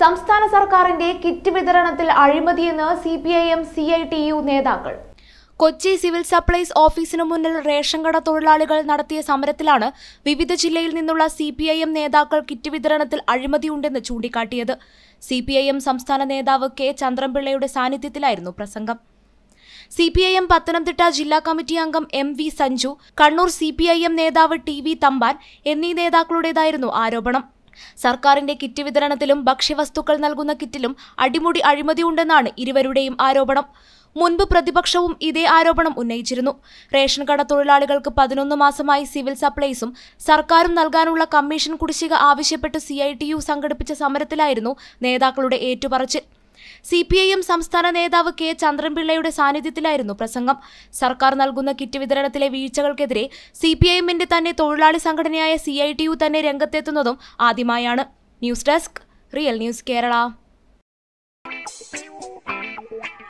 സംസ്ഥാന സർക്കാരിന്റെ കിറ്റ് വിതരണത്തിൽ അഴിമതിയെന്ന് C P I M C I T U നേതാക്കൾ കൊച്ചി സിവിൽ സപ്ലൈസ് ഓഫീസിനു മുന്നിൽ റേഷൻ കട തൊഴിലാളികൾ നടത്തിയ സമരത്തിലാണ് വിവിധ ജില്ലയിൽ നിന്നുള്ള സി പി ഐ എം നേതാക്കൾ കിറ്റ് വിതരണത്തിൽ അഴിമതിയുണ്ടെന്ന് ചൂണ്ടിക്കാട്ടിയത് സി പി ഐ എം സംസ്ഥാന നേതാവ് കെ ചന്ദ്രൻപിള്ളയുടെ സാന്നിധ്യത്തിലായിരുന്നു പ്രസംഗം C P I M Pathanamthitta ജില്ലാ കമ്മിറ്റി അംഗം M V Sanju Kannur C P I M നേതാവ് ടി വി തമ്പാൻ എന്നീ നേതാക്കളുടേതായിരുന്നു ആരോപണം സർക്കാരിന്റെ കിറ്റ് വിതരണത്തിലും ഭക്ഷ്യവസ്തുക്കൾ നൽകുന്ന കിറ്റിലും അടിമുടി അഴിമതിയുണ്ടെന്നാണ് ഇരുവരുടെയും ആരോപണം മുൻപ് പ്രതിപക്ഷവും ഇതേ ആരോപണം ഉന്നയിച്ചിരുന്നു റേഷൻ കട തൊഴിലാളികൾക്ക് പതിനൊന്ന് മാസമായി സിവിൽ സപ്ലൈസും സർക്കാരും നൽകാനുള്ള കമ്മീഷൻ കുടിശ്ശിക ആവശ്യപ്പെട്ട് സി ഐ ടി യു സംഘടിപ്പിച്ച സമരത്തിലായിരുന്നു നേതാക്കളുടെ ഏറ്റുപറച്ചിൽ സി പി ഐ എം സംസ്ഥാന നേതാവ് കെ ചന്ദ്രൻപിള്ളയുടെ സാന്നിധ്യത്തിലായിരുന്നു പ്രസംഗം സർക്കാർ നൽകുന്ന കിറ്റ് വിതരണത്തിലെ വീഴ്ചകൾക്കെതിരെ സി പി ഐ എമ്മിന്റെ തന്നെ തൊഴിലാളി സംഘടനയായ സി ഐ ടി യു തന്നെ രംഗത്തെത്തുന്നതും ആദ്യമായാണ് news desk real news Kerala